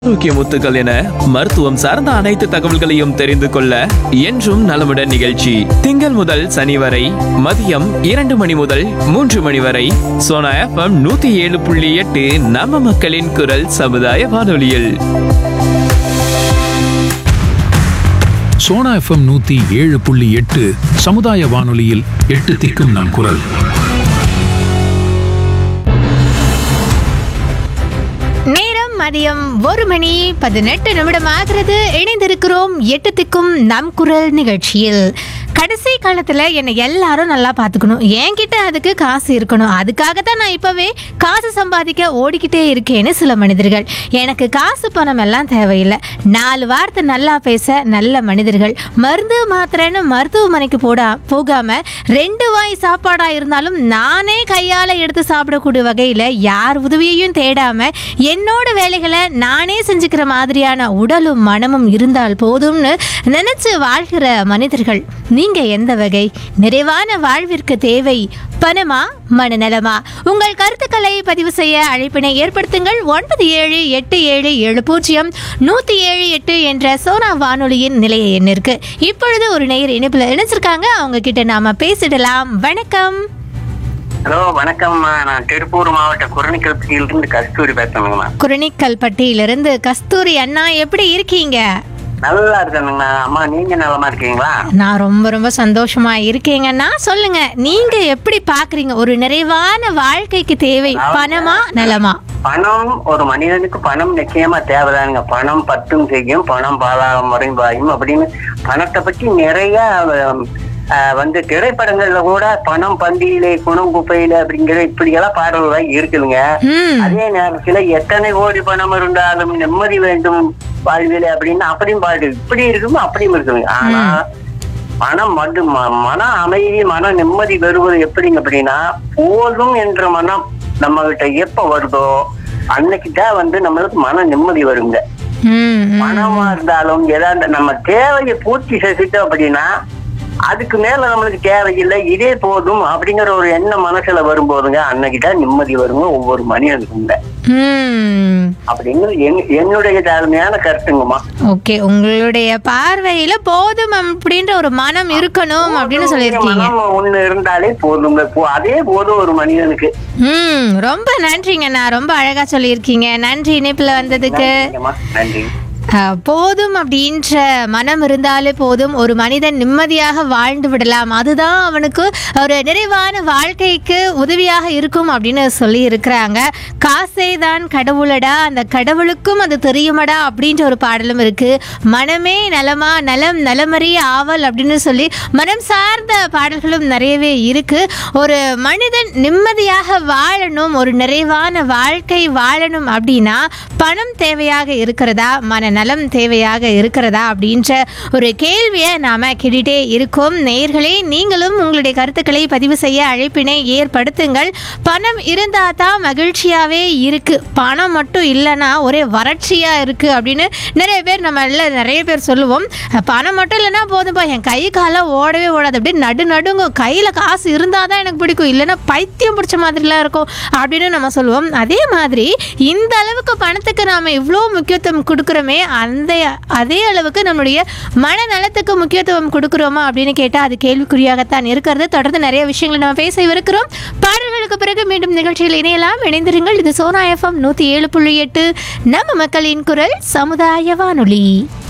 ஆரோக்கிய முத்துக்கள் என மருத்துவம் சார்ந்த அனைத்து தகவல்களையும் தெரிந்து கொள்ள என்றும் நலமுடன் நிகழ்ச்சி திங்கள் முதல் சனி வரை மதியம் இரண்டு மணி முதல் மூன்று மணி வரை சோனா எஃப்எம் நூத்தி ஏழு புள்ளி எட்டு நம்ம மக்களின் குரல் சமுதாய வானொலியில் சோனா எஃப்எம் நூத்தி ஏழு புள்ளி எட்டு சமுதாய வானொலியில் எட்டு திக்கும் நம் குரல் நேரம் மதியம் ஒரு மணி பதினெட்டு நிமிடம் ஆகிறது இணைந்திருக்கிறோம் எட்டு திக்கும் நம் குரல் நிகழ்ச்சியில் கடைசி காலத்துல என்னை எல்லாரும் நல்லா பார்த்துக்கணும் என்கிட்ட அதுக்கு காசு இருக்கணும் அதுக்காக தான் நான் இப்பவே காசு சம்பாதிக்க ஓடிக்கிட்டே இருக்கேன்னு சில மனிதர்கள் எனக்கு காசு பணம் எல்லாம் தேவையில்லை நாலு வார்த்தை நல்லா பேச நல்ல மனிதர்கள் மருந்து மாத்திரைன்னு மருத்துவமனைக்கு போடா போகாம ரெண்டு வாய் சாப்பாடா இருந்தாலும் நானே கையால எடுத்து சாப்பிடக்கூடிய வகையில யார் உதவியையும் தேடாம என்னோட வேலைகளை நானே செஞ்சுக்கிற மாதிரியான உடலும் மனமும் இருந்தால் போதும்னு நினைச்சு வாழ்கிற மனிதர்கள் நீங்க எந்த வகை நிறைவான வாழ்விற்கு தேவை பணமா மனநலமா உங்கள் கருத்துக்களை பதிவு செய்ய அழைப்பினை ஏற்படுத்துங்கள் ஒன்பது ஏழு எட்டு ஏழு ஏழு பூஜ்ஜியம் நூத்தி ஏழு எட்டு என்ற சோனா வானொலியின் நிலைய எண்ணிற்கு இப்பொழுது ஒரு நேயர் இணைப்புல இணைச்சிருக்காங்க அவங்க கிட்ட நாம பேசிடலாம் வணக்கம் ஹலோ வணக்கம்மா நான் திருப்பூர் மாவட்ட குரணிக்கல்பட்டியிலிருந்து கஸ்தூரி பேசுறேங்கம்மா குரணிக்கல் பட்டியிலிருந்து கஸ்தூரி அண்ணா எப்படி இருக்கீங்க நல்லா இருக்கேனுங்கண்ணா அம்மா நீங்க நலமா இருக்கீங்களா நான் ரொம்ப ரொம்ப சந்தோஷமா இருக்கேங்கன்னா சொல்லுங்க நீங்க எப்படி பாக்குறீங்க ஒரு நிறைவான வாழ்க்கைக்கு தேவை பணமா நலமா பணம் ஒரு மனிதனுக்கு பணம் நிச்சயமா தேவைதானுங்க பணம் பத்தும் செய்யும் பணம் பாலாகம் முறையும் பாயும் அப்படின்னு பணத்தை பத்தி நிறைய அஹ், அஹ், வந்து திரைப்படங்கள்ல கூட பணம் பந்தியிலே குணம் குப்பையில அப்படிங்கிற இப்படியெல்லாம் பாடல்கள் இருக்குதுங்க ம் அதே நேரத்துல எத்தனை கோடி பணம் இருந்தாலும் நிம்மதி வேண்டும் வாழ்வில அப்படின்னு அப்படியும் பாடு இப்படி இருக்கும் அப்படியும் இருக்குங்க ஆனா மனம் மட்டும் ம- மன அமைதி மன நிம்மதி வருவது எப்படிங்க அப்படின்னா போதும் என்ற மனம் நம்ம கிட்ட எப்ப வருதோ அன்னைக்கு தான் வந்து நம்மளுக்கு மன நிம்மதி வருங்க ம் ம். பணமா இருந்தாலும் ஏதாவது நம்ம தேவையை பூர்த்தி செஞ்சுட்டோம் அப்படின்னா அதுக்கு மேல நம்மளுக்கு தேவையில்லை இதே போதும் அப்படிங்கிற ஒரு எண்ணம் மனசுல வரும்போதுங்க அன்னைக்கு தான் நிம்மதி வருங்க ஒவ்வொரு மனிதனுக்குங்க ம் அப்படிங்கிறது என்- என்னுடைய தாழ்மையான கருத்துங்கம்மா ஓகே உங்களுடைய பார்வையில போதும் அப்படின்ற ஒரு மனம் இருக்கணும் அப்படின்னு சொல்லியிருக்கீங்க மனம் ஒண்ணு இருந்தாலே போதுங்க போ- அதே போதும் ஒரு மனிதனுக்கு ம் ரொம்ப நன்றிங்கண்ணா ரொம்ப அழகா சொல்லியிருக்கீங்க நன்றி இணைப்புல வந்ததுக்கு நன்றிங்கம்மா. நன்றி அஹ், போதும் அப்படின்ற மனம் இருந்தாலே போதும் ஒரு மனிதன் நிம்மதியாக வாழ்ந்து விடலாம் அதுதான் அவனுக்கு ஒரு நிறைவான வாழ்க்கைக்கு உதவியாக இருக்கும் அப்படின்னு சொல்லி இருக்கிறாங்க காசே தான் கடவுளடா அந்த கடவுளுக்கும் அது தெரியுமடா அப்படின்ற ஒரு பாடலும் இருக்கு மனமே நலமா நலம் நலமறிய ஆவல் அப்படின்னு சொல்லி மனம் சார்ந்த பாடல்களும் நிறையவே இருக்கு ஒரு மனிதன் நிம்மதியாக வாழணும் ஒரு நிறைவான வாழ்க்கை வாழணும் அப்படின்னா பணம் தேவையாக இருக்கிறதா மனநலம் தேவையாக இருக்கிறதா அப்படின்ற ஒரு கேள்வியை நாம கேட்டுட்டே இருக்கோம் நேயர்களே நீங்களும் உங்களுடைய கருத்துக்களை பதிவு செய்ய அழைப்பினை ஏற்படுத்துங்கள் பணம் இருந்தா தான் மகிழ்ச்சியாவே இருக்கு பணம் மட்டும் இல்லைன்னா ஒரே வறட்சியா இருக்கு அப்படின்னு நிறைய பேர் நம்ம எல்லாம் நிறைய பேர் சொல்லுவோம் பணம் மட்டும் இல்லைன்னா போதும்பா என் கை காலம் ஓடவே ஓடாது அப்படியே நடு நடுங்கும் கையில் காசு இருந்தால் தான் எனக்கு பிடிக்கும் இல்லைன்னா பைத்தியம் பிடிச்ச மாதிரிலாம் இருக்கும் அப்படின்னு நம்ம சொல்லுவோம் அதே மாதிரி இந்த அளவுக்கு பணத்துக்கு நாம் இவ்வளோ முக்கியத்துவம் கொடுக்குறோமே அந்த அதே அளவுக்கு நம்மளுடைய மனநலத்துக்கு முக்கியத்துவம் கொடுக்குறோமா அப்படின்னு கேட்டால் அது கேள்விக்குறியாகத்தான் இருக்கிறது தொடர்ந்து நிறைய விஷயங்களை நம்ம பேச இருக்கிறோம் பாடல்களுக்கு பிறகு மீண்டும் நிகழ்ச்சியில் இணையலாம் இணைந்திருங்கள் இது சோனா எஃப்எம் நூற்றி ஏழு புள்ளி எட்டு நம்ம மக்களின் குரல் சமுதாய வானொலி